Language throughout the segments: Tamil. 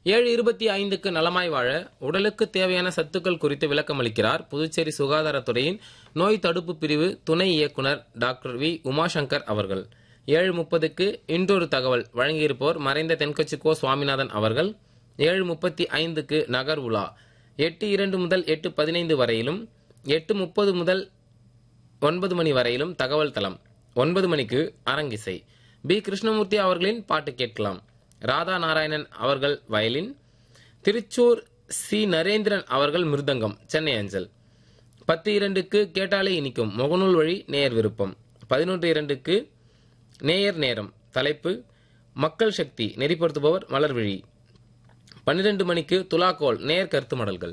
ஏழு இருபத்தி ஐந்துக்கு நலமாய் வாழ உடலுக்கு தேவையான சத்துக்கள் குறித்து விளக்கமளிக்கிறார் புதுச்சேரி சுகாதாரத்துறையின் நோய் தடுப்பு பிரிவு துணை இயக்குனர் டாக்டர் வி உமாசங்கர் அவர்கள் ஏழு முப்பதுக்கு இன்றொரு தகவல் வழங்கியிருப்போர் மறைந்த தென்கட்சி கோ சுவாமிநாதன் அவர்கள் ஏழு முப்பத்தி ஐந்துக்கு நகர் உலா எட்டு இரண்டு முதல் எட்டு பதினைந்து வரையிலும் எட்டு முப்பது முதல் ஒன்பது மணி வரையிலும் தகவல் தளம் ஒன்பது மணிக்கு அரங்கிசை பி கிருஷ்ணமூர்த்தி அவர்களின் பாட்டு கேட்கலாம் ராதா நாராயணன் அவர்கள் வயலின் திருச்சூர் சி நரேந்திரன் அவர்கள் மிருதங்கம் சென்னை அஞ்சல் பத்து இரண்டுக்கு கேட்டாலே இனிக்கும் முகநூல் வழி நேயர் விருப்பம் பதினொன்று இரண்டுக்கு நேயர் நேரம் தலைப்பு மக்கள் சக்தி நெறிப்படுத்துபவர் மலர்விழி பன்னிரண்டு மணிக்கு துலாக்கோல் நேர் கருத்து மடல்கள்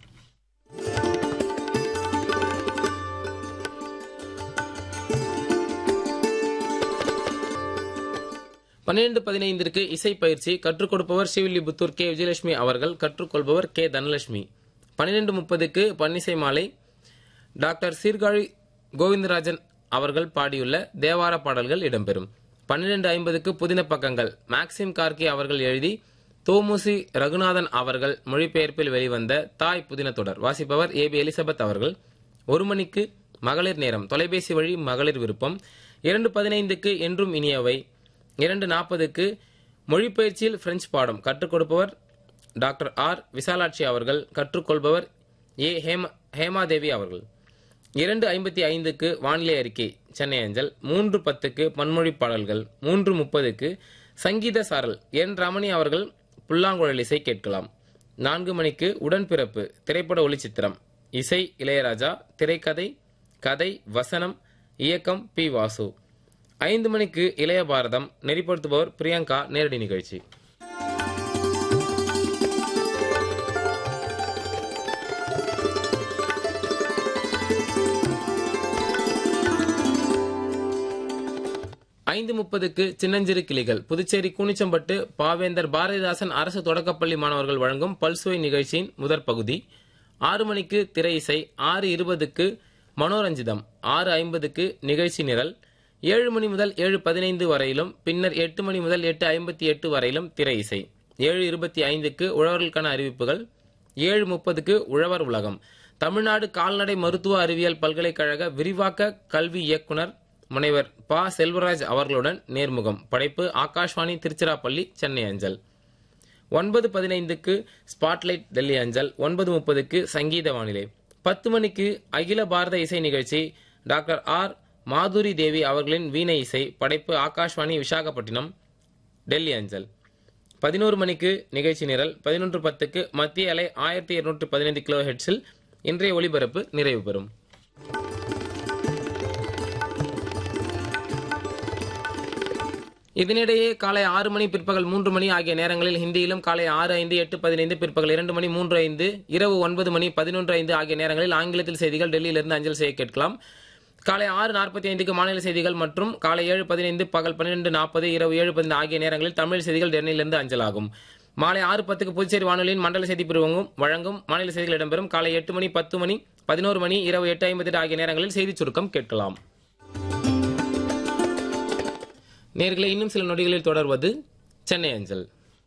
பன்னிரண்டு பதினைந்திற்கு இசை பயிற்சி கற்றுக் கொடுப்பவர் ஸ்ரீவில்லிபுத்தூர் கே விஜயலட்சுமி அவர்கள் கற்றுக்கொள்பவர் கே தனலட்சுமி பன்னிரண்டு முப்பதுக்கு பன்னிசை மாலை டாக்டர் சீர்காழி கோவிந்தராஜன் அவர்கள் பாடியுள்ள தேவார பாடல்கள் இடம்பெறும் பன்னிரண்டு ஐம்பதுக்கு புதின பக்கங்கள் மேக்சிம் கார்கி அவர்கள் எழுதி தோமுசி ரகுநாதன் அவர்கள் மொழிபெயர்ப்பில் வெளிவந்த தாய் புதின தொடர் வாசிப்பவர் ஏ பி எலிசபெத் அவர்கள் ஒரு மணிக்கு மகளிர் நேரம் தொலைபேசி வழி மகளிர் விருப்பம் இரண்டு பதினைந்துக்கு என்றும் இனியவை இரண்டு நாற்பதுக்கு மொழிப்பயிற்சியில் பிரெஞ்சு பாடம் கற்றுக் கொடுப்பவர் டாக்டர் ஆர் விசாலாட்சி அவர்கள் கற்றுக்கொள்பவர் ஏ ஹேம ஹேமாதேவி அவர்கள் இரண்டு ஐம்பத்தி ஐந்துக்கு வானிலை அறிக்கை சென்னை அஞ்சல் மூன்று பத்துக்கு பன்மொழி பாடல்கள் மூன்று முப்பதுக்கு சங்கீத சாரல் என் ரமணி அவர்கள் புல்லாங்குழல் இசை கேட்கலாம் நான்கு மணிக்கு உடன்பிறப்பு திரைப்பட ஒளிச்சித்திரம் இசை இளையராஜா திரைக்கதை கதை வசனம் இயக்கம் பி வாசு ஐந்து மணிக்கு இளைய பாரதம் நெறிப்படுத்துபவர் பிரியங்கா நேரடி நிகழ்ச்சி ஐந்து முப்பதுக்கு சின்னஞ்சிறு கிளிகள் புதுச்சேரி கூனிச்சம்பட்டு பாவேந்தர் பாரதிதாசன் அரசு தொடக்கப்பள்ளி மாணவர்கள் வழங்கும் பல்சுவை நிகழ்ச்சியின் முதற் பகுதி ஆறு மணிக்கு திரை இசை ஆறு இருபதுக்கு மனோரஞ்சிதம் ஆறு ஐம்பதுக்கு நிகழ்ச்சி நிரல் ஏழு மணி முதல் ஏழு பதினைந்து வரையிலும் பின்னர் எட்டு மணி முதல் எட்டு ஐம்பத்தி எட்டு வரையிலும் திரை இசை ஏழு இருபத்தி ஐந்துக்கு உழவர்களுக்கான அறிவிப்புகள் ஏழு முப்பதுக்கு உழவர் உலகம் தமிழ்நாடு கால்நடை மருத்துவ அறிவியல் பல்கலைக்கழக விரிவாக்க கல்வி இயக்குனர் முனைவர் ப செல்வராஜ் அவர்களுடன் நேர்முகம் படைப்பு ஆகாஷ்வாணி திருச்சிராப்பள்ளி சென்னை அஞ்சல் ஒன்பது பதினைந்துக்கு ஸ்பாட்லைட் டெல்லி அஞ்சல் ஒன்பது முப்பதுக்கு சங்கீத வானிலை பத்து மணிக்கு அகில பாரத இசை நிகழ்ச்சி டாக்டர் ஆர் மாதுரி தேவி அவர்களின் வீணை இசை படைப்பு ஆகாஷ்வாணி விசாகப்பட்டினம் டெல்லி அஞ்சல் பதினோரு மணிக்கு நிகழ்ச்சி நிரல் பதினொன்று பத்துக்கு மத்திய அலை ஆயிரத்தி இருநூற்று பதினைந்து கிலோ ஹெட்ஸில் இன்றைய ஒலிபரப்பு நிறைவு பெறும் இதனிடையே காலை ஆறு மணி பிற்பகல் மூன்று மணி ஆகிய நேரங்களில் ஹிந்தியிலும் காலை ஆறு ஐந்து எட்டு பதினைந்து பிற்பகல் இரண்டு மணி மூன்று ஐந்து இரவு ஒன்பது மணி பதினொன்று ஐந்து ஆகிய நேரங்களில் ஆங்கிலத்தில் செய்திகள் டெல்லியிலிருந்து அஞ்சல் செய்ய கேட்கலாம் காலை ஆறு நாற்பத்தி ஐந்துக்கு மாநில செய்திகள் மற்றும் காலை ஏழு பதினைந்து பகல் பன்னிரெண்டு நாற்பது இரவு ஏழு பதினைந்து ஆகிய நேரங்களில் தமிழ் செய்திகள் டெல்லியிலிருந்து அஞ்சலாகும் மாலை ஆறு பத்துக்கு புதுச்சேரி வானொலியின் மண்டல செய்தி பிரிவங்கும் வழங்கும் மாநில செய்திகள் இடம்பெறும் காலை எட்டு மணி பத்து மணி பதினோரு மணி இரவு எட்டு ஐம்பத்தி எட்டு ஆகிய நேரங்களில் செய்திச் சுருக்கம் கேட்கலாம் நேர்களை இன்னும் சில நொடிகளில் தொடர்வது சென்னை அஞ்சல்